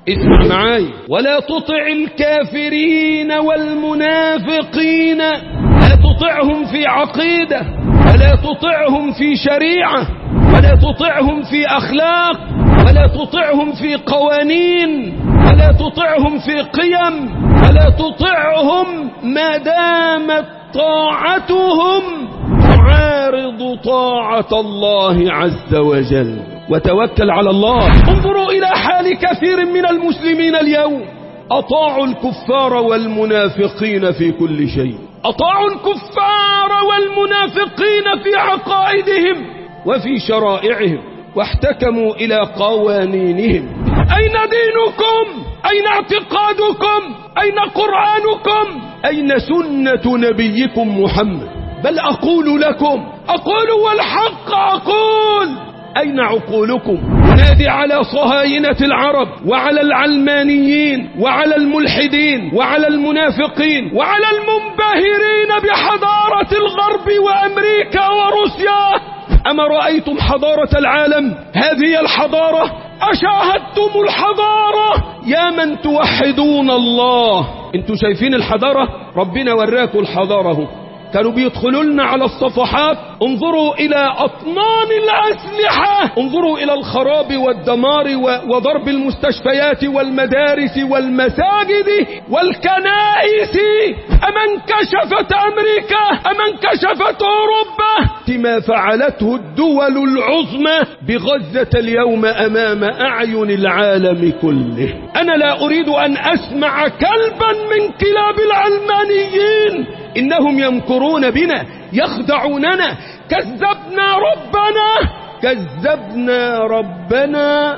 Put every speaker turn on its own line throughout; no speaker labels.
اسمع معاي ولا تطع الكافرين والمنافقين لا تطعهم في عقيدة ولا تطعهم في شريعة ولا تطعهم في أخلاق ولا تطعهم في قوانين ولا تطعهم في قيم ولا تطعهم ما دامت طاعتهم تعارض طاعة الله عز وجل وتوكل على الله انظروا إلى حال كثير من المسلمين اليوم أطاعوا الكفار والمنافقين في كل شيء أطاعوا الكفار والمنافقين في عقائدهم وفي شرائعهم واحتكموا إلى قوانينهم أين دينكم أين اعتقادكم أين قرآنكم أين سنة نبيكم محمد بل أقول لكم أقول والحق أقول أين عقولكم نادي على صهاينة العرب وعلى العلمانيين وعلى الملحدين وعلى المنافقين وعلى المنبهرين بحضارة الغرب وأمريكا وروسيا أما رأيتم حضارة العالم هذه الحضارة أشاهدتم الحضارة يا من توحدون الله انتوا شايفين الحضارة ربنا وراكم الحضارة كانوا بيدخلوا لنا على الصفحات انظروا إلى أطنان الأسلحة انظروا إلى الخراب والدمار وضرب المستشفيات والمدارس والمساجد والكنائس أما انكشفت أمريكا أما انكشفت أوروبا ما فعلته الدول العظمى بغزة اليوم أمام أعين العالم كله أنا لا أريد أن أسمع كلبا من كلاب العلمانيين إنهم يمكرون بنا يخدعوننا كذبنا ربنا كذبنا ربنا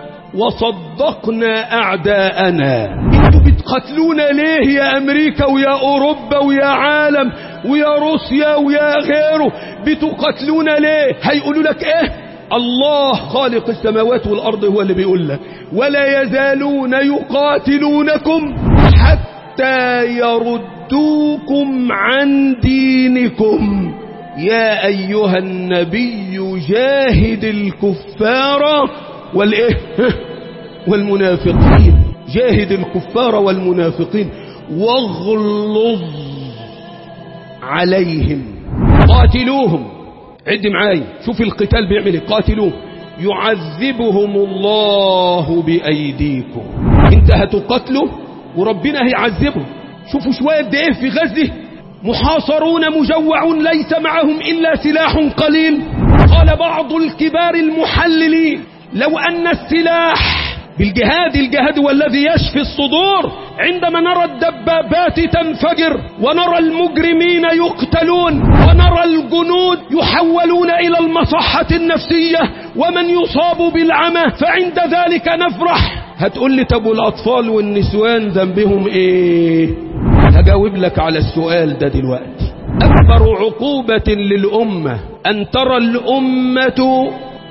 وصدقنا أعداءنا انتوا بتقتلونا ليه يا أمريكا ويا أوروبا ويا عالم ويا روسيا ويا غيره بتقتلونا ليه هيقولوا لك ايه الله خالق السماوات والأرض هو اللي بيقول لك ولا يزالون يقاتلونكم حتى يردوكم عن دينكم يا أيها النبي جاهد الكفار والإيه والمنافقين جاهد الكفار والمنافقين واغلظ عليهم قاتلوهم عد معاي شوف القتال بيعمل ايه قاتلوهم يعذبهم الله بأيديكم انت هتقتله وربنا هيعذبهم شوفوا شوية قد ايه في غزة محاصرون مجوعون ليس معهم إلا سلاح قليل قال بعض الكبار المحللين لو أن السلاح بالجهاد الجهاد هو الذي يشفي الصدور عندما نرى الدبابات تنفجر ونرى المجرمين يقتلون ونرى الجنود يحولون إلى المصحة النفسية ومن يصاب بالعمى فعند ذلك نفرح هتقول لي طب والأطفال والنسوان ذنبهم إيه هجاوب لك على السؤال ده دلوقتي أكبر عقوبة للأمة أن ترى الأمة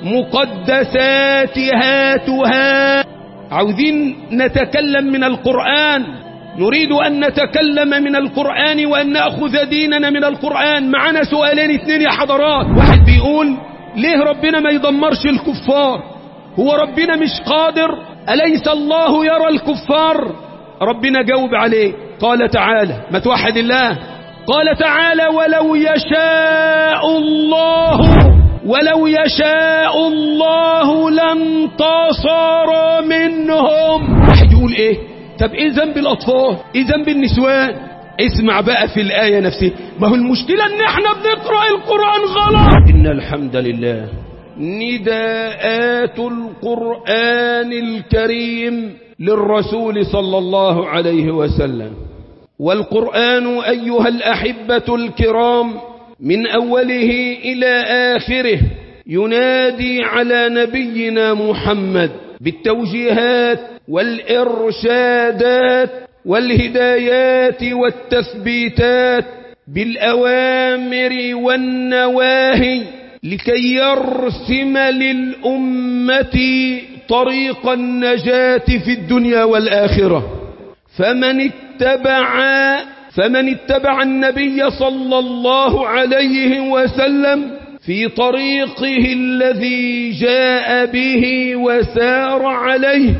مقدساتها عاوزين نتكلم من القرآن نريد أن نتكلم من القرآن وأن نأخذ ديننا من القرآن معنا سؤالين اثنين يا حضرات واحد بيقول ليه ربنا ما يدمرش الكفار هو ربنا مش قادر أليس الله يرى الكفار ربنا جاوب عليه قال تعالى ما توحد الله قال تعالى ولو يشاء الله ولو يشاء الله لانتصر منهم واحد يقول ايه طب ايه ذنب الاطفال ايه ذنب النسوان اسمع بقى في الآية نفسها ما هو المشكلة ان احنا بنقرأ القرآن غلط ان الحمد لله نداءات القرآن الكريم للرسول صلى الله عليه وسلم والقرآن أيها الأحبة الكرام من أوله إلى آخره ينادي على نبينا محمد بالتوجيهات والإرشادات والهدايات والتثبيتات بالأوامر والنواهي لكي يرسم للأمة طريق النجاة في الدنيا والآخرة فمن اتبع فمن اتبع النبي صلى الله عليه وسلم في طريقه الذي جاء به وسار عليه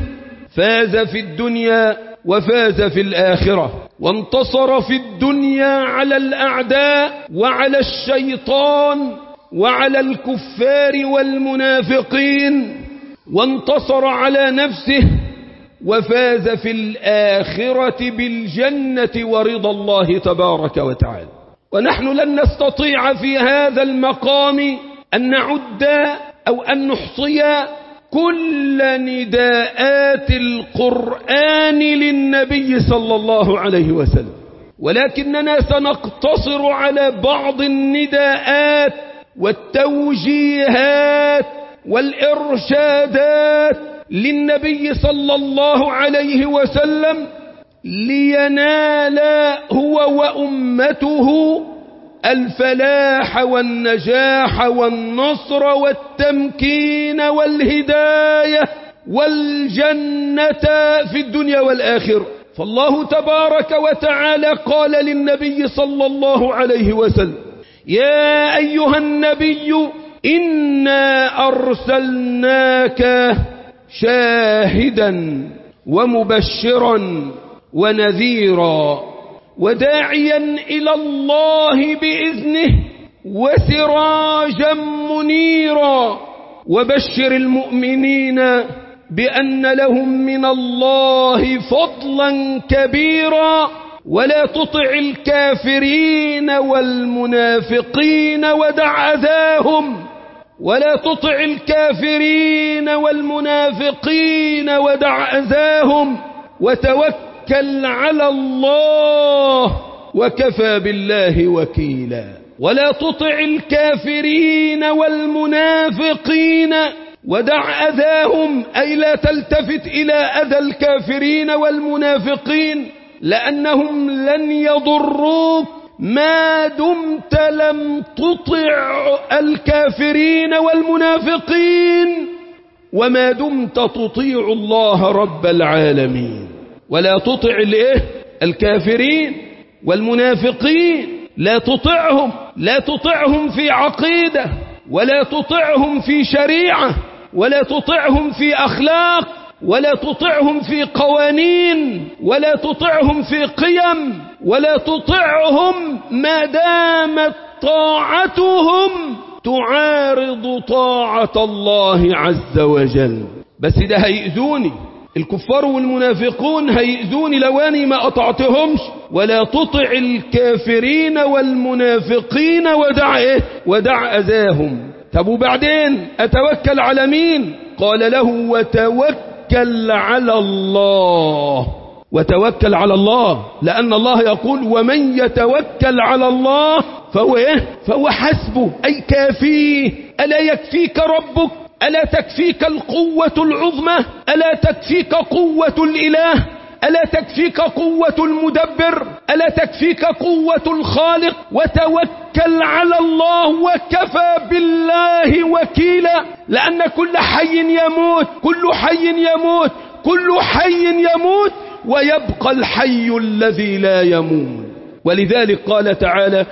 فاز في الدنيا وفاز في الآخرة وانتصر في الدنيا على الأعداء وعلى الشيطان وعلى الكفار والمنافقين وانتصر على نفسه وفاز في الآخرة بالجنة ورضا الله تبارك وتعالى ونحن لن نستطيع في هذا المقام أن نعد أو أن نحصي كل نداءات القرآن للنبي صلى الله عليه وسلم ولكننا سنقتصر على بعض النداءات والتوجيهات والإرشادات للنبي صلى الله عليه وسلم لينال هو وأمته الفلاح والنجاح والنصر والتمكين والهداية والجنة في الدنيا والآخرة فالله تبارك وتعالى قال للنبي صلى الله عليه وسلم يا أيها النبي إنا أرسلناك شاهدا ومبشرا ونذيرا وداعيا إلى الله بإذنه وسراجا منيرا وبشر المؤمنين بأن لهم من الله فضلا كبيرا ولا تطع الكافرين والمنافقين ودع أذاهم ولا تطع الكافرين والمنافقين ودع أذاهم وتوكل على الله وكفى بالله وكيلا ولا تطع الكافرين والمنافقين ودع أذاهم أي لا تلتفت إلى أذى الكافرين والمنافقين لأنهم لن يضروك ما دمت لم تطع الكافرين والمنافقين وما دمت تطيع الله رب العالمين ولا تطع الايه الكافرين والمنافقين لا تطعهم لا تطعهم في عقيدة ولا تطعهم في شريعة ولا تطعهم في أخلاق ولا تطعهم في قوانين ولا تطعهم في قيم ولا تطعهم ما دامت طاعتهم تعارض طاعة الله عز وجل بس ده هيئذوني الكفار والمنافقون هيئذوني لو أني ما أطعتهمش ولا تطع الكافرين والمنافقين ودع إيه ودع أذاهم طب وبعدين أتوكل على مين قال له وتوكل على الله وتوكل على الله لأن الله يقول ومن يتوكل على الله فهو إيه فهو حسبه أي كافيه ألا يكفيك ربك ألا تكفيك القوة العظمى ألا تكفيك قوة الإله ألا تكفيك قوة المدبر ألا تكفيك قوة الخالق وتوكل على الله وكفى بالله وكيلا لأن كل حي يموت كل حي يموت كل حي يموت ويبقى الحي الذي لا يموت ولذلك قال تعالى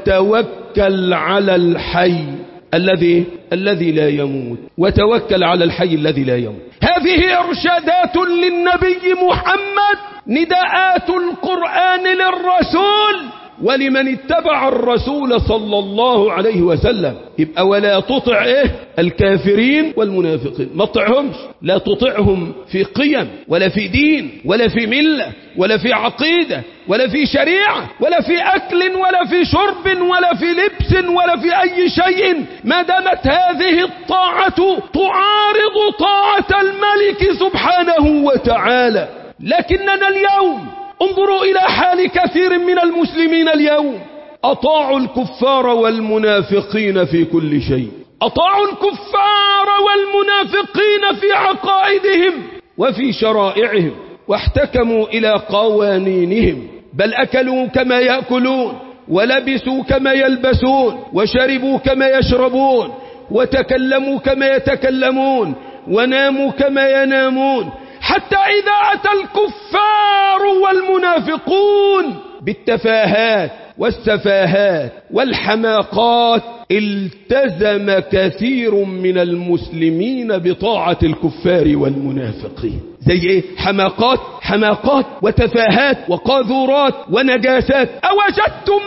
وتوكل على الحي الذي الذي لا يموت وتوكل على الحي الذي لا يموت هذه إرشادات للنبي محمد نداءات القرآن للرسول ولمن اتبع الرسول صلى الله عليه وسلم يبقى ولا تطع ايه الكافرين والمنافقين ما تطعهمش لا تطعهم في قيم ولا في دين ولا في ملة ولا في عقيدة ولا في شريعة ولا في أكل ولا في شرب ولا في لبس ولا في أي شيء ما دامت هذه الطاعة تعارض طاعة الملك سبحانه وتعالى لكننا اليوم انظروا إلى حال كثير من المسلمين اليوم أطاعوا الكفار والمنافقين في كل شيء أطاعوا الكفار والمنافقين في عقائدهم وفي شرائعهم واحتكموا إلى قوانينهم بل أكلوا كما يأكلون ولبسوا كما يلبسون وشربوا كما يشربون وتكلموا كما يتكلمون وناموا كما ينامون حتى إذا أتى الكفار والمنافقون بالتفاهات والسفاهات والحماقات التزم كثير من المسلمين بطاعة الكفار والمنافقين زي ايه حماقات حماقات وتفاهات وقاذورات ونجاسات أوجدتم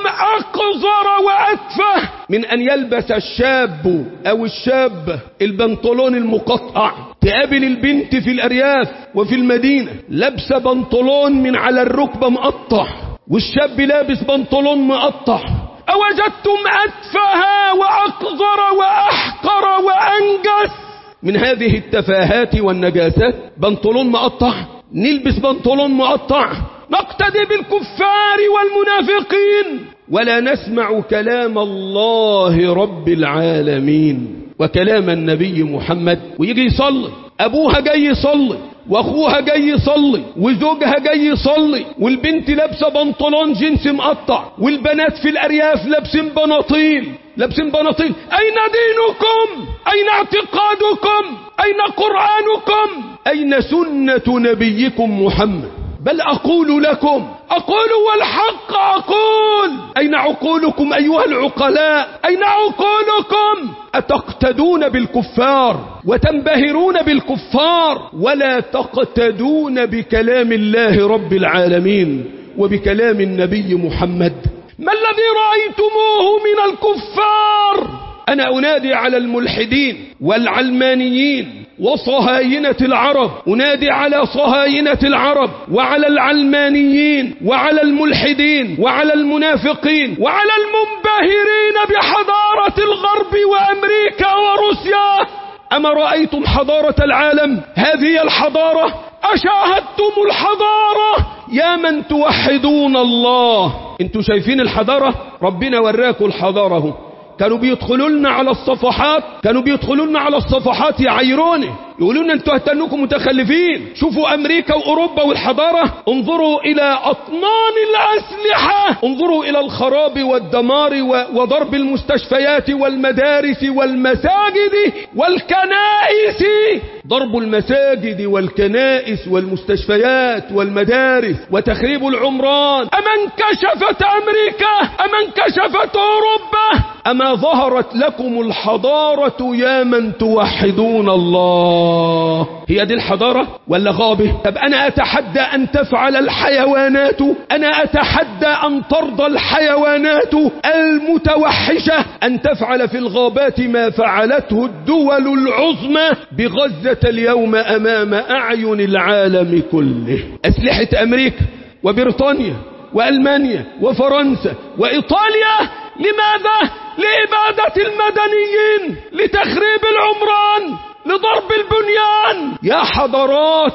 أقذر وأتفه من أن يلبس الشاب أو الشاب البنطلون المقطع تقابل البنت في الأرياف وفي المدينة لابسه بنطلون من على الركبة مقطع والشاب لابس بنطلون مقطع أوجدتم أتفه وأقذر وأحقر وأنجس من هذه التفاهات والنجاسات بنطلون مقطع نلبس بنطلون مقطع نقتدي بالكفار والمنافقين ولا نسمع كلام الله رب العالمين وكلام النبي محمد ويجي يصلي أبوها جاي يصلي واخوها جاي يصلي وزوجها جاي يصلي والبنت لابسه بنطلون جينز مقطع والبنات في الارياف لابسين بناطيل لابسين بناطيل اين دينكم اين اعتقادكم اين قرانكم اين سنه نبيكم محمد بل اقول لكم اقول والحق اقول اين عقولكم ايها العقلاء اين عقولكم اتقتدون بالكفار وتنبهرون بالكفار ولا تقتدون بكلام الله رب العالمين وبكلام النبي محمد ما الذي رأيتموه من الكفار أنا أنادي على الملحدين والعلمانيين وصهاينة العرب أنادي على صهاينة العرب وعلى العلمانيين وعلى الملحدين وعلى المنافقين وعلى المنبهرين بحضارة الغرب وأمريكا وروسيا أما رأيتم حضارة العالم هذه الحضارة أشاهدتم الحضارة يا من توحدون الله انتوا شايفين الحضارة ربنا وراكم الحضارة كانوا بيدخلوا لنا على الصفحات كانوا بيدخلوا لنا على الصفحات يعيرونه يقولوا لنا انتوا هتنكم متخلفين شوفوا امريكا واوروبا والحضاره انظروا الى اطنان الاسلحه انظروا الى الخراب والدمار وضرب المستشفيات والمدارس والمساجد والكنائس ضرب المساجد والكنائس والمستشفيات والمدارس وتخريب العمران أما انكشفت أمريكا أما انكشفت أوروبا أما ظهرت لكم الحضارة يا من توحدون الله هي دي الحضارة ولا غابة طب أنا أتحدى أن تفعل الحيوانات أنا أتحدى أن ترضى الحيوانات المتوحشة أن تفعل في الغابات ما فعلته الدول العظمى بغزة اليوم أمام أعين العالم كله أسلحة أمريكا وبريطانيا وألمانيا وفرنسا وإيطاليا لماذا؟ لإبادة المدنيين لتخريب العمران لضرب البنيان يا حضارات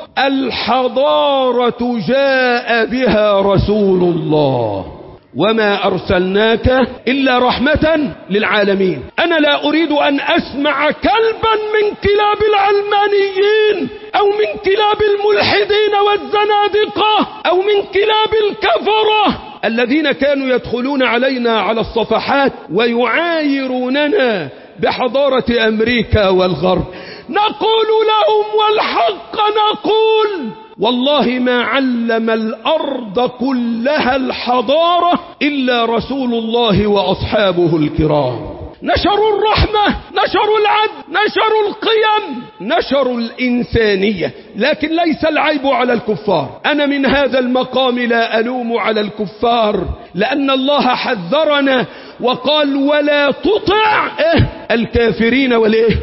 الحضارة جاء بها رسول الله وما أرسلناك إلا رحمة للعالمين أنا لا أريد أن أسمع كلبا من كلاب العلمانيين أو من كلاب الملحدين والزنادقة أو من كلاب الكفرة الذين كانوا يدخلون علينا على الصفحات ويعايروننا بحضارة أمريكا والغرب نقول لهم والحق نقول والله ما علم الأرض كلها الحضارة إلا رسول الله وأصحابه الكرام نشروا الرحمة نشروا العدل نشروا القيم نشروا الإنسانية لكن ليس العيب على الكفار أنا من هذا المقام لا ألوم على الكفار لأن الله حذرنا وقال ولا تطع إيه الكافرين والإيه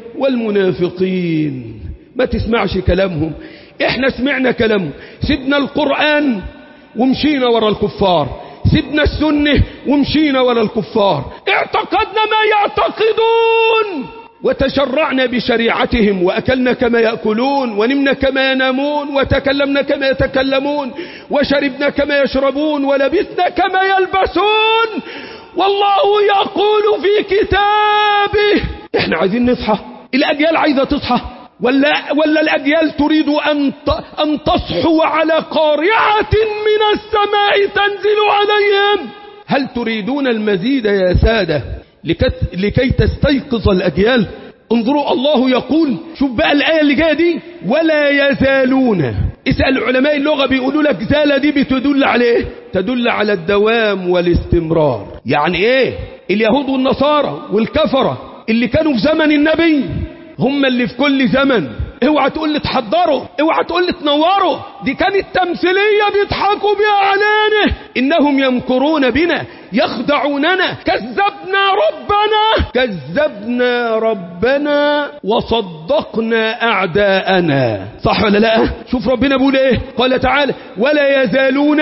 والمنافقين ما تسمعش كلامهم احنا سمعنا كلامهم سيبنا القرآن ومشينا ورا الكفار سيبنا السنة ومشينا ورا الكفار اعتقدنا ما يعتقدون وتشرعنا بشريعتهم وأكلنا كما يأكلون ونمنا كما ينامون وتكلمنا كما يتكلمون وشربنا كما يشربون ولبسنا كما يلبسون والله يقول في كتابه احنا عايزين نصحى الأجيال عايزة تصحى ولا, ولا الأجيال تريد أن أن تصحو على قارعة من السماء تنزل عليهم هل تريدون المزيد يا سادة لكي تستيقظ الأجيال انظروا الله يقول شوف بقى الآية اللي جاية دي ولا يزالون اسأل علماء اللغة بيقولوا لك زالة دي بتدل على ايه تدل على الدوام والاستمرار يعني ايه اليهود والنصارى والكفرة اللي كانوا في زمن النبي هم اللي في كل زمن اوعى تقول لي تحضره اوعى تقول لي تنوره دي كانت تمثيلية بيضحكوا بها علينا انهم يمكرون بنا يخدعوننا كذبنا ربنا كذبنا ربنا وصدقنا اعداءنا صح ولا لا شوف ربنا بيقول ايه قال تعالى ولا يزالون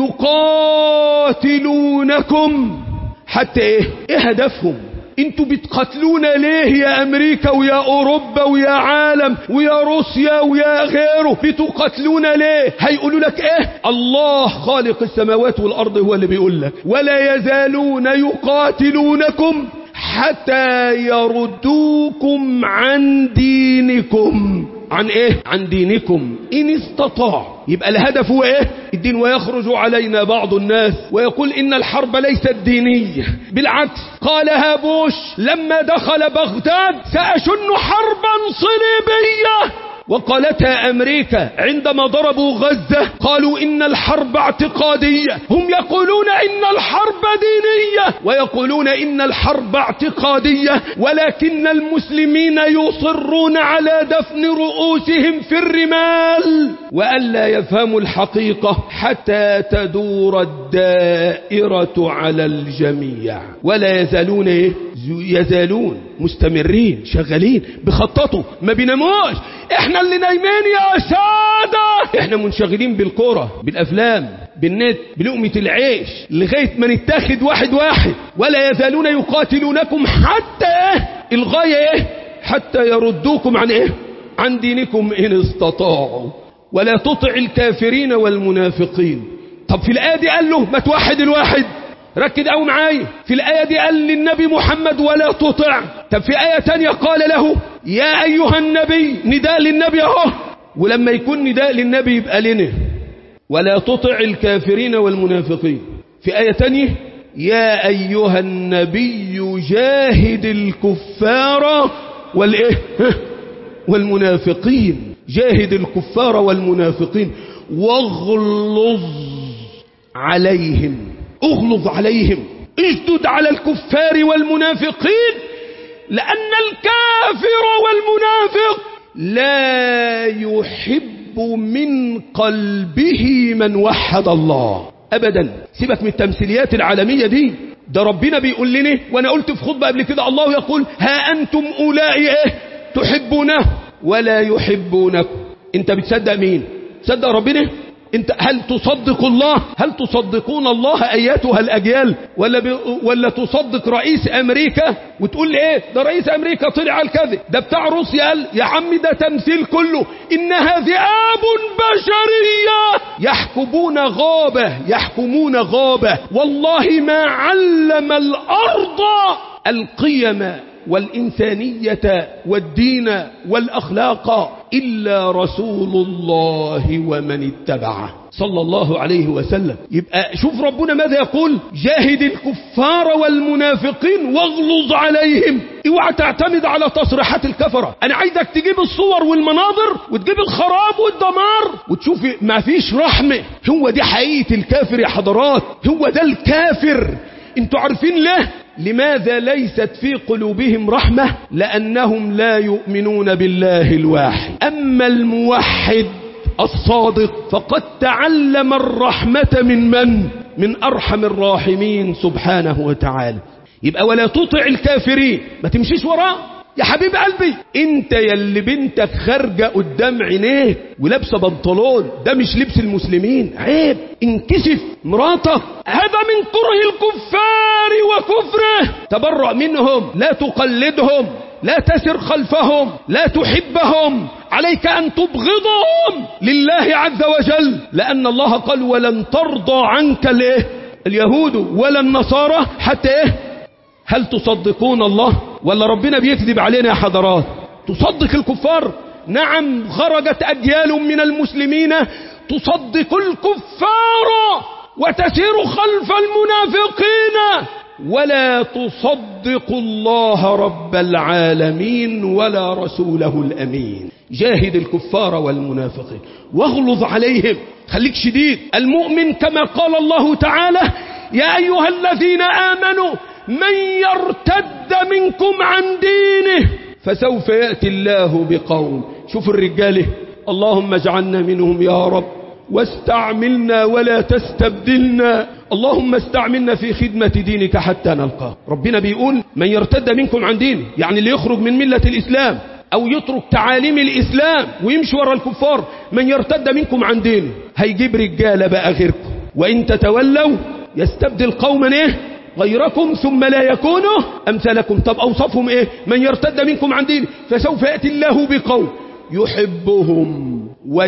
يقاتلونكم حتى ايه ايه هدفهم انتوا بتقتلونا ليه يا امريكا ويا اوروبا ويا عالم ويا روسيا ويا غيره بتقتلونا ليه هيقولوا لك ايه الله خالق السماوات والارض هو اللي بيقول لك ولا يزالون يقاتلونكم حتى يردوكم عن دينكم عن ايه عن دينكم ان استطاع يبقى الهدف هو ايه الدين ويخرج علينا بعض الناس ويقول ان الحرب ليست دينية بالعكس قالها بوش لما دخل بغداد سأشن حربا صليبية وقالتها أمريكا عندما ضربوا غزة قالوا إن الحرب اعتقادية هم يقولون إن الحرب دينية ويقولون إن الحرب اعتقادية ولكن المسلمين يصرون على دفن رؤوسهم في الرمال وألا يفهموا الحقيقة حتى تدور الدائرة على الجميع ولا يزالون إيه؟ يزالون مستمرين شغالين بخططوا ما بيناموش احنا اللي نايمين يا سادة احنا منشغلين بالكرة بالافلام بالنت بلقمة العيش لغاية ما نتاخد واحد واحد ولا يزالون يقاتلونكم حتى ايه الغاية ايه حتى يردوكم عن ايه عن دينكم ان استطاعوا ولا تطع الكافرين والمنافقين طب في الآية دي قال له ما توحد الواحد ركد أو معايا في الآية دي قال للنبي محمد ولا تطع طب في آية تانية قال له يا أيها النبي نداء للنبي اهو ولما يكون نداء للنبي يبقى لنا ولا تطع الكافرين والمنافقين في آية تانية يا أيها النبي جاهد الكفار والإيه والمنافقين جاهد الكفار والمنافقين واغلظ عليهم اغلظ عليهم اشدد على الكفار والمنافقين لأن الكافر والمنافق لا يحب من قلبه من وحد الله أبدا سيبك من التمثيليات العالمية دي ده ربنا بيقول لنا وانا قلت في خطبة قبل كده الله يقول ها أنتم أولئك إيه تحبونه ولا يحبونكم انت بتصدق مين تصدق ربنا انت هل تصدق الله هل تصدقون الله اياتها الاجيال ولا ب... ولا تصدق رئيس امريكا وتقول لي ايه ده رئيس امريكا طلع على الكذب ده بتاع روسيا قال يا عم ده تمثيل كله انها ذئاب بشريه يحكمون غابه يحكمون غابه والله ما علم الارض القيم والإنسانية والدين والأخلاق إلا رسول الله ومن اتبعه صلى الله عليه وسلم يبقى شوف ربنا ماذا يقول جاهد الكفار والمنافقين واغلظ عليهم اوعى تعتمد على تصريحات الكفرة انا عايزك تجيب الصور والمناظر وتجيب الخراب والدمار وتشوف ما فيش رحمة هو دي حقيقة الكافر يا حضرات هو ده الكافر انتوا عارفين ليه لماذا ليست في قلوبهم رحمة لأنهم لا يؤمنون بالله الواحد أما الموحد الصادق فقد تعلم الرحمة من من من أرحم الراحمين سبحانه وتعالى يبقى ولا تطع الكافرين ما تمشيش وراه يا حبيب قلبي انت يلي بنتك خارجه قدام عينيك ولابسه بنطلون ده مش لبس المسلمين عيب انكشف مراتك هذا من كره الكفار وكفره تبرأ منهم لا تقلدهم لا تسر خلفهم لا تحبهم عليك أن تبغضهم لله عز وجل لأن الله قال ولن ترضى عنك الايه اليهود ولا النصارى حتى ايه هل تصدقون الله ولا ربنا بيكذب علينا يا حضرات تصدق الكفار نعم خرجت أجيال من المسلمين تصدق الكفار وتسير خلف المنافقين ولا تصدق الله رب العالمين ولا رسوله الأمين جاهد الكفار والمنافقين واغلظ عليهم خليك شديد المؤمن كما قال الله تعالى يا أيها الذين آمنوا من يرتد منكم عن دينه فسوف يأتي الله بقوم شوف الرجاله اللهم اجعلنا منهم يا رب واستعملنا ولا تستبدلنا اللهم استعملنا في خدمة دينك حتى نلقاه ربنا بيقول من يرتد منكم عن دينه يعني اللي يخرج من ملة الإسلام أو يترك تعاليم الإسلام ويمشي ورا الكفار من يرتد منكم عن دينه هيجيب رجالة بقى غيركم وإن تتولوا يستبدل قوما إيه غيركم ثم لا يكونوا أمثالكم طب أوصفهم إيه من يرتد منكم عن دينه فسوف يأتي الله بقوم يحبهم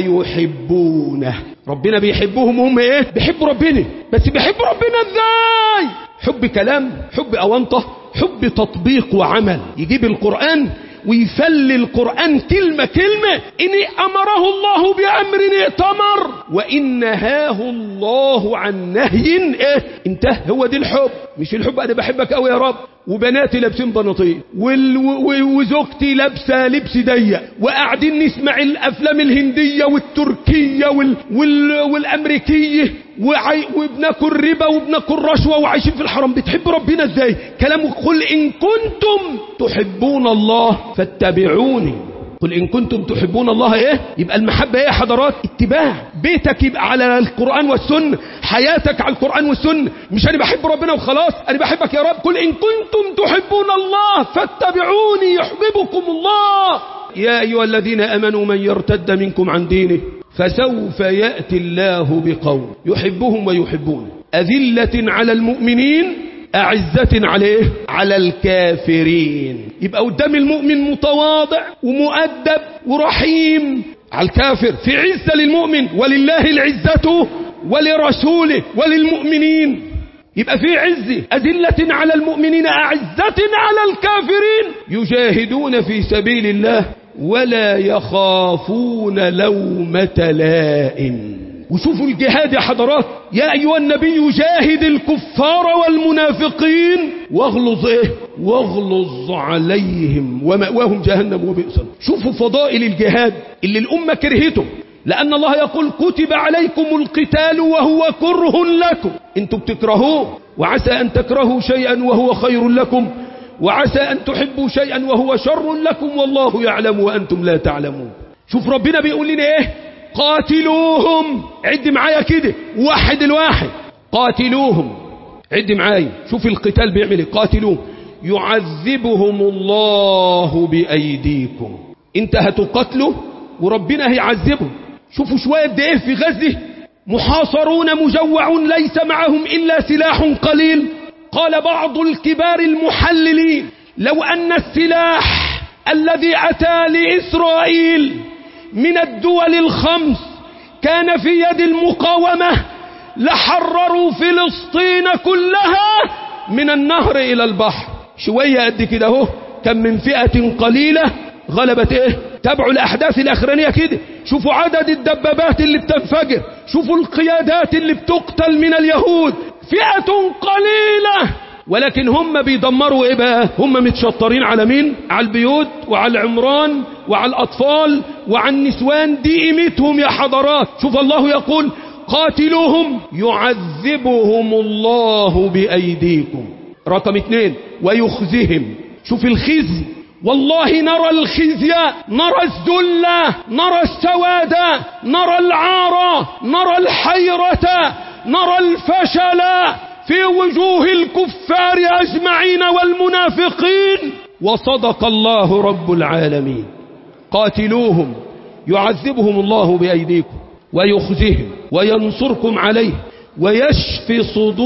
ويحبونه ربنا بيحبهم هم ايه بيحبوا ربنا بس بيحبوا ربنا ازاي حب كلام حب اونطه حب تطبيق وعمل يجيب القرآن ويفل القرآن كلمة كلمة إن أمره الله بأمر ائتمر وإن نهاه الله عن نهي إيه انتهى هو دي الحب مش الحب أنا بحبك أوي يا رب وبناتي لابسين بناطيل وال- و- وزوجتي لابسه لبس ضيق وقاعدين نسمع الافلام الهنديه والتركيه وال وال والامريكيه وعي وبناكل ربا وبناكل رشوه وعايشين في الحرم بتحب ربنا ازاي كلامه قل ان كنتم تحبون الله فاتبعوني قل إن كنتم تحبون الله إيه يبقى المحبة إيه يا حضرات اتباع بيتك يبقى على القرآن والسنة حياتك على القرآن والسنة مش أنا بحب ربنا وخلاص أنا بحبك يا رب قل إن كنتم تحبون الله فاتبعوني يحببكم الله يا أيها الذين أمنوا من يرتد منكم عن دينه فسوف يأتي الله بقوم يحبهم ويحبونه أذلة على المؤمنين أعزة عليه على الكافرين يبقى قدام المؤمن متواضع ومؤدب ورحيم على الكافر في عزة للمؤمن ولله العزة ولرسوله وللمؤمنين يبقى في عزة أذلة على المؤمنين أعزة على الكافرين يجاهدون في سبيل الله ولا يخافون لومة لائم وشوفوا الجهاد يا حضرات يا أيها النبي جاهد الكفار والمنافقين واغلظ إيه واغلظ عليهم ومأواهم جهنم وبئس شوفوا فضائل الجهاد اللي الأمة كرهته لأن الله يقول كتب عليكم القتال وهو كره لكم انتوا بتكرهوه وعسى أن تكرهوا شيئا وهو خير لكم وعسى أن تحبوا شيئا وهو شر لكم والله يعلم وأنتم لا تعلمون شوف ربنا بيقول لنا ايه قاتلوهم عد معايا كده واحد الواحد قاتلوهم عد معايا شوف القتال بيعمل ايه قاتلوهم يعذبهم الله بأيديكم انت هتقتله وربنا هيعذبهم شوفوا شوية قد ايه في غزة محاصرون مجوعون ليس معهم إلا سلاح قليل قال بعض الكبار المحللين لو أن السلاح الذي أتى لإسرائيل من الدول الخمس كان في يد المقاومة لحرروا فلسطين كلها من النهر إلى البحر شوية قد كده اهو كم من فئة قليلة غلبت ايه تابعوا الأحداث الأخرانية كده شوفوا عدد الدبابات اللي بتنفجر شوفوا القيادات اللي بتقتل من اليهود فئة قليلة ولكن هم بيدمروا ايه بقى هم متشطرين على مين على البيوت وعلى العمران وعلى الأطفال وعلى النسوان دي قيمتهم يا حضرات شوف الله يقول قاتلوهم يعذبهم الله بأيديكم رقم اثنين ويخزهم شوف الخزي والله نرى الخزي نرى الذل نرى السواد نرى العار نرى الحيرة نرى الفشل في وجوه الكفار أجمعين والمنافقين وصدق الله رب العالمين قاتلوهم يعذبهم الله بأيديكم ويخزهم وينصركم عليه ويشفي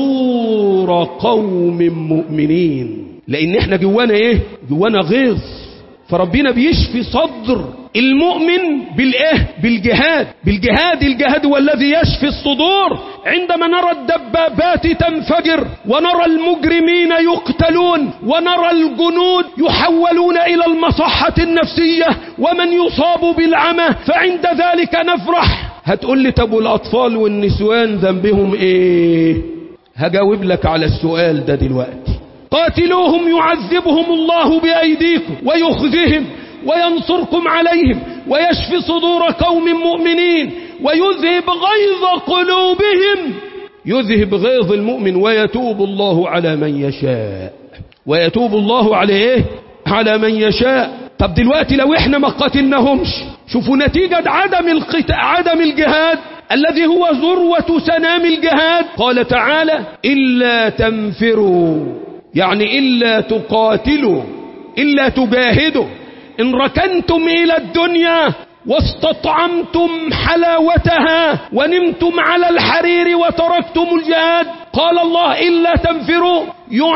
صدور قوم مؤمنين لان احنا جوانا ايه جوانا غيظ فربنا بيشفي صدر المؤمن بالايه بالجهاد بالجهاد الجهاد هو الذي يشفي الصدور عندما نرى الدبابات تنفجر ونرى المجرمين يقتلون ونرى الجنود يحولون الى المصحة النفسية ومن يصاب بالعمى فعند ذلك نفرح هتقول لي طب والاطفال والنسوان ذنبهم ايه هجاوب لك على السؤال ده دلوقتي قاتلوهم يعذبهم الله بأيديكم ويخزهم وينصركم عليهم ويشفي صدور قوم مؤمنين ويذهب غيظ قلوبهم يذهب غيظ المؤمن ويتوب الله على من يشاء ويتوب الله على ايه على من يشاء طب دلوقتي لو احنا ما قاتلناهمش شوفوا نتيجة عدم القت... عدم الجهاد الذي هو ذروة سنام الجهاد قال تعالى إلا تنفروا يعني إلا تقاتلوا إلا تجاهدوا إن ركنتم إلى الدنيا واستطعمتم حلاوتها ونمتم على الحرير وتركتم الجهاد قال الله إلا تنفروا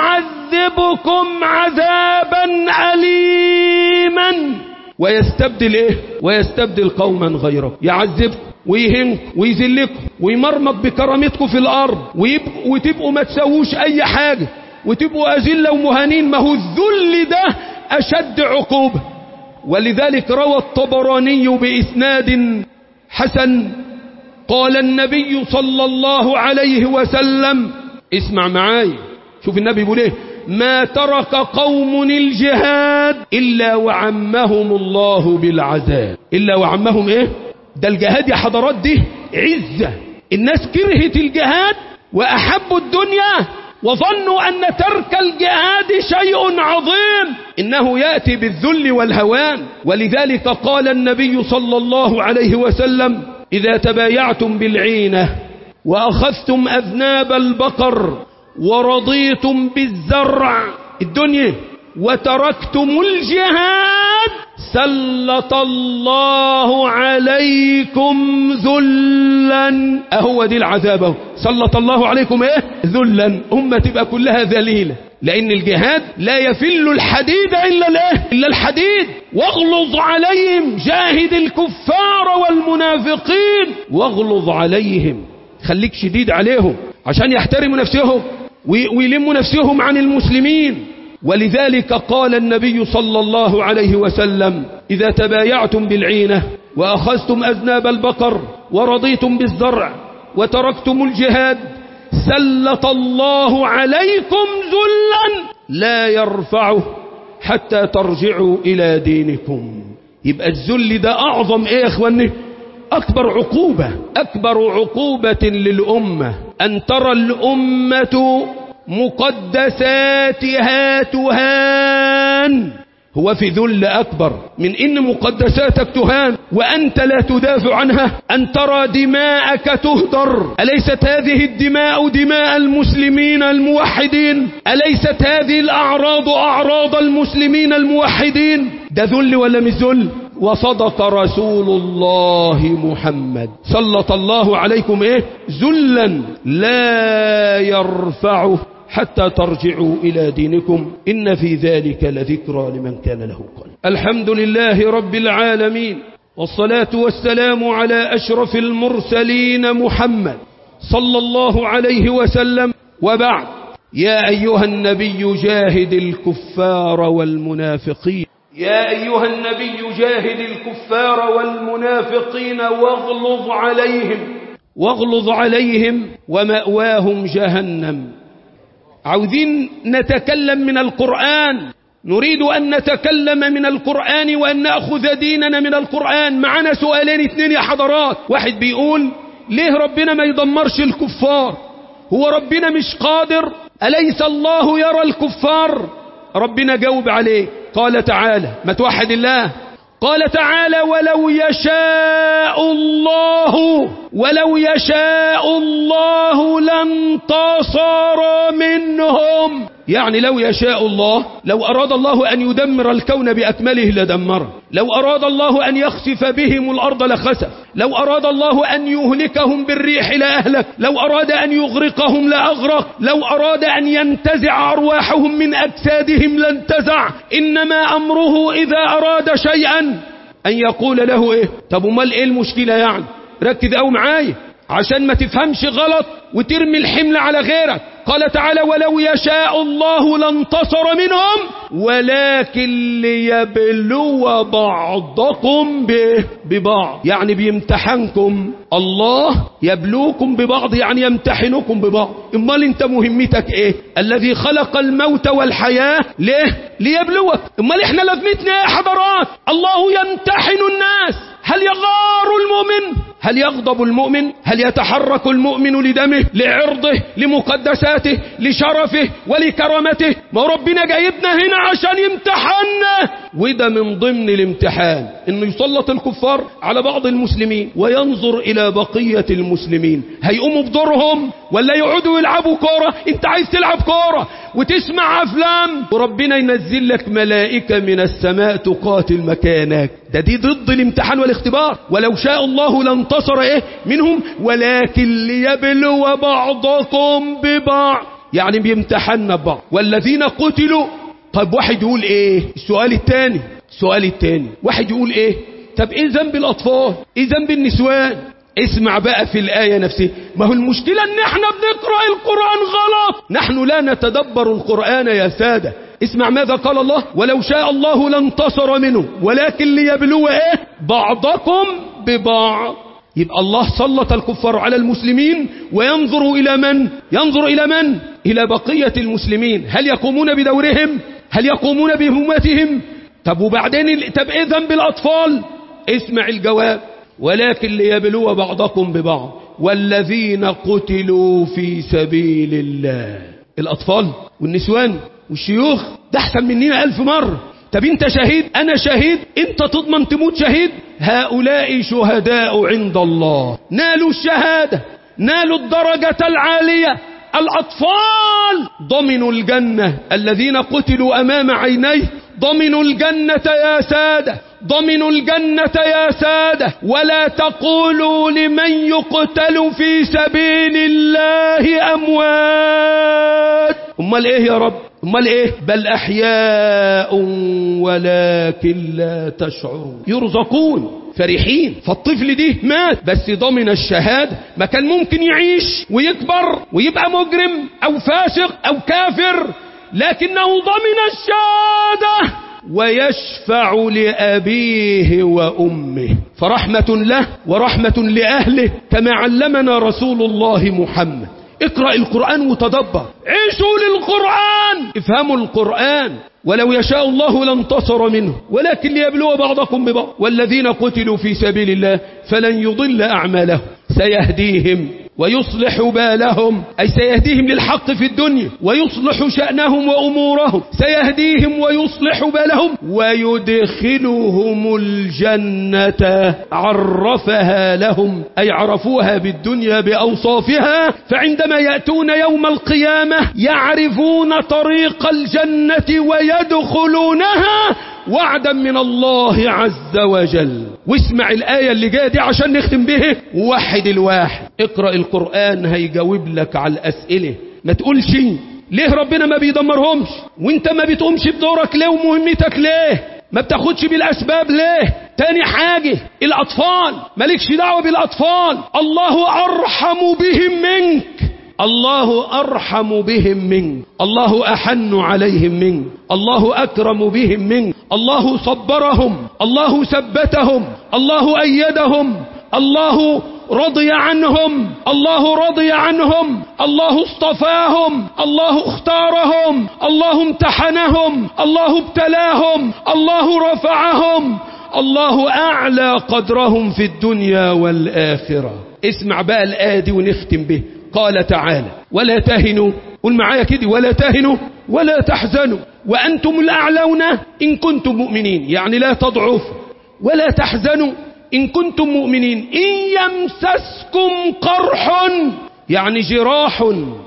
يعذبكم عذابا أليما ويستبدل إيه ويستبدل قوما غيركم يعذبكم ويهنكم ويذلكم ويمرمط بكرامتكم في الأرض وتبقوا ما تسووش أي حاجة وتبقوا أذلة ومهانين ما هو الذل ده أشد عقوبة ولذلك روى الطبراني بإسناد حسن قال النبي صلى الله عليه وسلم اسمع معاي شوف النبي بيقول ايه ما ترك قوم الجهاد إلا وعمهم الله بالعذاب إلا وعمهم ايه ده الجهاد يا حضرات دي عزة الناس كرهت الجهاد وأحبوا الدنيا وظنوا أن ترك الجهاد شيء عظيم إنه يأتي بالذل والهوان ولذلك قال النبي صلى الله عليه وسلم إذا تبايعتم بالعينة وأخذتم أذناب البقر ورضيتم بالزرع الدنيا وتركتم الجهاد سلط الله عليكم ذلا أهو دي العذاب اهو سلط الله عليكم ايه ذلا أمة تبقى كلها ذليلة لأن الجهاد لا يفل الحديد إلا الايه إلا الحديد واغلظ عليهم جاهد الكفار والمنافقين واغلظ عليهم خليك شديد عليهم عشان يحترموا نفسهم ويلموا نفسهم عن المسلمين ولذلك قال النبي صلى الله عليه وسلم إذا تبايعتم بالعينة وأخذتم أذناب البقر ورضيتم بالزرع وتركتم الجهاد سلط الله عليكم ذلا لا يرفعه حتى ترجعوا إلى دينكم يبقى الذل ده أعظم إيه يا أخواني أكبر عقوبة أكبر عقوبة للأمة أن ترى الأمة مقدساتها تهان هو في ذل أكبر من إن مقدساتك تهان وأنت لا تدافع عنها أن ترى دماءك تهدر أليست هذه الدماء دماء المسلمين الموحدين أليست هذه الأعراض أعراض المسلمين الموحدين ده ذل ولا مش ذل وصدق رسول الله محمد سلط الله عليكم ايه ذلا لا يرفعه حتى ترجعوا إلى دينكم إن في ذلك لذكرى لمن كان له قلب الحمد لله رب العالمين والصلاة والسلام على أشرف المرسلين محمد صلى الله عليه وسلم وبعد يا أيها النبي جاهد الكفار والمنافقين يا أيها النبي جاهد الكفار والمنافقين واغلظ عليهم واغلظ عليهم ومأواهم جهنم عاوزين نتكلم من القرآن نريد أن نتكلم من القرآن وأن نأخذ ديننا من القرآن معنا سؤالين اثنين يا حضرات واحد بيقول ليه ربنا ما يدمرش الكفار هو ربنا مش قادر أليس الله يرى الكفار ربنا جاوب عليه قال تعالى ما توحد الله قال تعالى ولو يشاء الله ولو يشاء الله لانتصر منهم يعني لو يشاء الله لو أراد الله أن يدمر الكون بأكمله لدمره لو أراد الله أن يخسف بهم الأرض لخسف لو أراد الله أن يهلكهم بالريح لأهلك لو أراد أن يغرقهم لأغرق لو أراد أن ينتزع أرواحهم من أجسادهم لانتزع إنما أمره إذا أراد شيئا أن يقول له إيه طب امال إيه المشكلة يعني ركز أو معايا عشان ما تفهمش غلط وترمي الحمل على غيرك قال تعالى ولو يشاء الله لانتصر منهم ولكن ليبلو بعضكم به ببعض يعني بيمتحنكم الله يبلوكم ببعض يعني يمتحنكم ببعض امال انت مهمتك ايه الذي خلق الموت والحياة ليه ليبلوك امال احنا لازمتنا ايه يا حضرات الله يمتحن الناس هل يغار المؤمن هل يغضب المؤمن هل يتحرك المؤمن لدمه لعرضه لمقدساته لشرفه ولكرامته ما ربنا جايبنا هنا عشان يمتحنا وده من ضمن الامتحان انه يسلط الكفار على بعض المسلمين وينظر الى بقية المسلمين هيقوموا بدورهم ولا يقعدوا يلعبوا كورة انت عايز تلعب كورة وتسمع افلام وربنا ينزل لك ملائكة من السماء تقاتل مكانك ده دي ضد الامتحان والاختبار ولو شاء الله لانتصر ايه منهم ولكن ليبلو بعضكم ببعض يعني بيمتحنا ببعض والذين قتلوا طب واحد يقول ايه السؤال الثاني السؤال الثاني واحد يقول ايه طب ايه ذنب الاطفال ايه ذنب النسوان اسمع بقى في الآية نفسها ما هو المشكلة ان احنا بنقرأ القرآن غلط نحن لا نتدبر القرآن يا سادة اسمع ماذا قال الله ولو شاء الله لانتصر منه ولكن ليبلو ايه بعضكم ببعض يبقى الله سلط الكفار على المسلمين وينظر إلى من ينظر إلى من إلى بقية المسلمين هل يقومون بدورهم هل يقومون بهمتهم طب وبعدين طب ايه ذنب الأطفال اسمع الجواب ولكن ليبلو بعضكم ببعض والذين قتلوا في سبيل الله الأطفال والنسوان والشيوخ ده أحسن مننا ألف مرة طب انت شهيد انا شهيد انت تضمن تموت شهيد هؤلاء شهداء عند الله نالوا الشهادة نالوا الدرجة العالية الأطفال ضمنوا الجنة الذين قتلوا أمام عينيه ضمنوا الجنة يا سادة ضمنوا الجنة يا سادة ولا تقولوا لمن يقتل في سبيل الله أموات أمال إيه يا رب أمال إيه بل أحياء ولكن لا تشعرون يرزقون فرحين فالطفل دي مات بس ضمن الشهادة ما كان ممكن يعيش ويكبر ويبقى مجرم أو فاسق أو كافر لكنه ضمن الشهادة ويشفع لأبيه وأمه فرحمة له ورحمة لأهله كما علمنا رسول الله محمد اقرأ القرآن وتدبر عيشوا للقرآن افهموا القرآن ولو يشاء الله لانتصر منه ولكن ليبلو بعضكم ببعض والذين قتلوا في سبيل الله فلن يضل أعمالهم سيهديهم ويصلح بالهم أي سيهديهم للحق في الدنيا ويصلح شأنهم وأمورهم سيهديهم ويصلح بالهم ويدخلهم الجنة عرفها لهم أي عرفوها بالدنيا بأوصافها فعندما يأتون يوم القيامة يعرفون طريق الجنة ويدخلونها وعدا من الله عز وجل واسمع الآية اللي جاية دي عشان نختم به وحد الواحد اقرأ القرآن هيجاوب لك على الأسئلة ما تقولش ليه ربنا ما بيدمرهمش وانت ما بتقومش بدورك ليه ومهمتك ليه ما بتاخدش بالأسباب ليه تاني حاجة الأطفال مالكش دعوة بالأطفال الله أرحم بهم منك الله أرحم بهم منك الله أحن عليهم منك الله أكرم بهم منك الله صبرهم الله ثبتهم الله أيدهم الله رضي عنهم الله رضي عنهم الله اصطفاهم الله اختارهم الله امتحنهم الله ابتلاهم الله رفعهم الله أعلى قدرهم في الدنيا والآخرة اسمع بقى الآية دي ونختم به قال تعالى ولا تهنوا قل معايا كده ولا تهنوا ولا تحزنوا وأنتم الأعلون إن كنتم مؤمنين يعني لا تضعفوا ولا تحزنوا إن كنتم مؤمنين إن يمسسكم قرح يعني جراح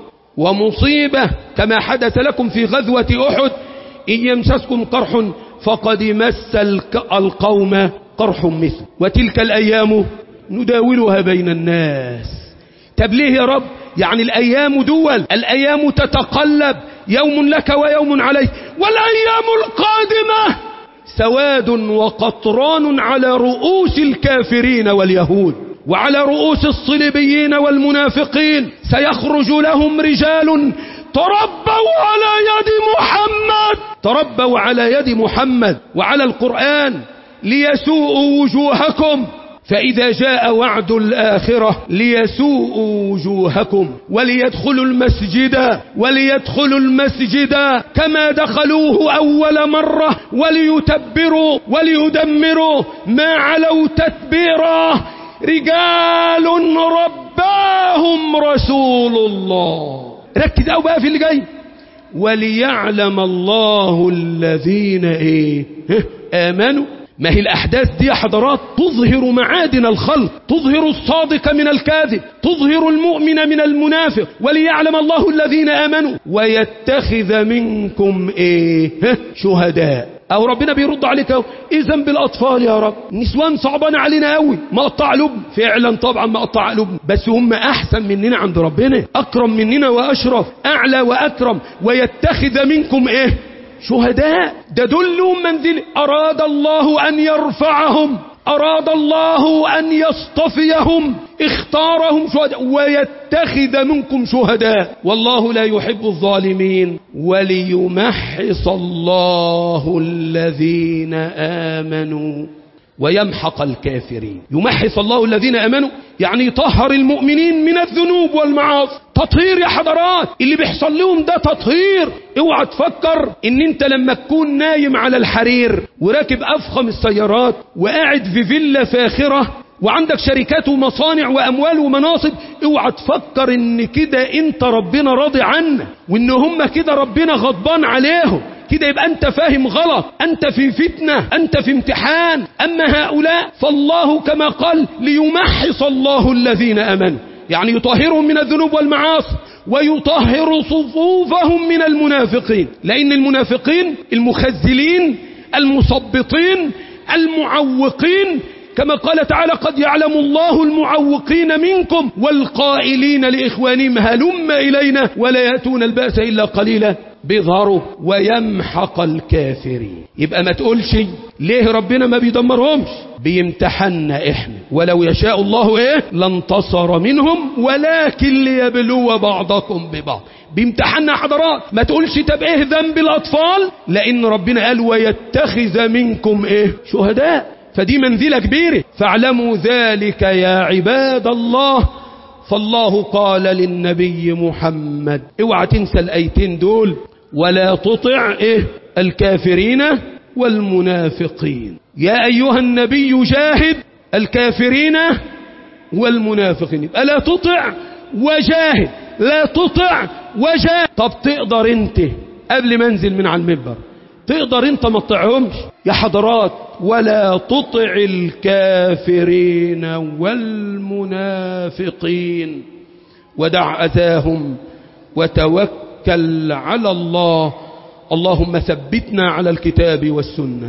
ومصيبة كما حدث لكم في غزوة أحد إن يمسسكم قرح فقد مس القوم قرح مثل وتلك الأيام نداولها بين الناس طب ليه يا رب يعني الأيام دول الأيام تتقلب يوم لك ويوم عليك والأيام القادمة سواد وقطران على رؤوس الكافرين واليهود وعلى رؤوس الصليبيين والمنافقين سيخرج لهم رجال تربوا على يد محمد تربوا على يد محمد وعلى القرآن ليسوءوا وجوهكم فإذا جاء وعد الآخرة ليسوءوا وجوهكم وليدخلوا المسجد وليدخلوا المسجد كما دخلوه أول مرة وليتبروا وليدمروا ما علوا تتبيرا رجال رباهم رسول الله ركز قوي بقى في اللي جاي وليعلم الله الذين ايه ها؟ امنوا ما هي الاحداث دي يا حضرات تظهر معادن الخلق تظهر الصادق من الكاذب تظهر المؤمن من المنافق وليعلم الله الذين امنوا ويتخذ منكم ايه ها؟ شهداء او ربنا بيرد عليك اهو اذا بالاطفال يا رب نسوان صعبان علينا قوي مقطع قلوب فعلا طبعا مقطع قلوب بس هم احسن مننا عند ربنا اكرم مننا واشرف اعلى واكرم ويتخذ منكم ايه شهداء ده دلهم منزل اراد الله ان يرفعهم أراد الله أن يصطفيهم اختارهم شهداء ويتخذ منكم شهداء والله لا يحب الظالمين وليمحص الله الذين آمنوا ويمحق الكافرين يمحص الله الذين امنوا يعني يطهر المؤمنين من الذنوب والمعاصي تطهير يا حضرات اللي بيحصل لهم ده تطهير اوعى تفكر ان انت لما تكون نايم على الحرير وراكب افخم السيارات وقاعد في فيلا فاخره وعندك شركات ومصانع واموال ومناصب اوعى تفكر ان كده انت ربنا راضي عنك وان هم كده ربنا غضبان عليهم كده يبقى أنت فاهم غلط أنت في فتنة أنت في امتحان أما هؤلاء فالله كما قال ليمحص الله الذين أمنوا يعني يطهرهم من الذنوب والمعاصي ويطهر صفوفهم من المنافقين لأن المنافقين المخزلين المصبطين المعوقين كما قال تعالى قد يعلم الله المعوقين منكم والقائلين لإخوانهم هلم إلينا ولا يأتون البأس إلا قليلا بيظهروا ويمحق الكافرين يبقى ما تقولش ليه ربنا ما بيدمرهمش بيمتحنا احنا ولو يشاء الله ايه لانتصر منهم ولكن ليبلو بعضكم ببعض بيمتحنا حضرات ما تقولش طب ايه ذنب الاطفال لان ربنا قال ويتخذ منكم ايه شهداء فدي منزلة كبيرة فاعلموا ذلك يا عباد الله فالله قال للنبي محمد اوعى تنسى الايتين دول ولا تطع إيه الكافرين والمنافقين يا أيها النبي جاهد الكافرين والمنافقين ألا تطع وجاهد لا تطع وجاهد طب تقدر انت قبل ما انزل من على المنبر تقدر انت ما تطعهمش يا حضرات ولا تطع الكافرين والمنافقين ودع أذاهم وتوكل على الله اللهم ثبتنا على الكتاب والسنة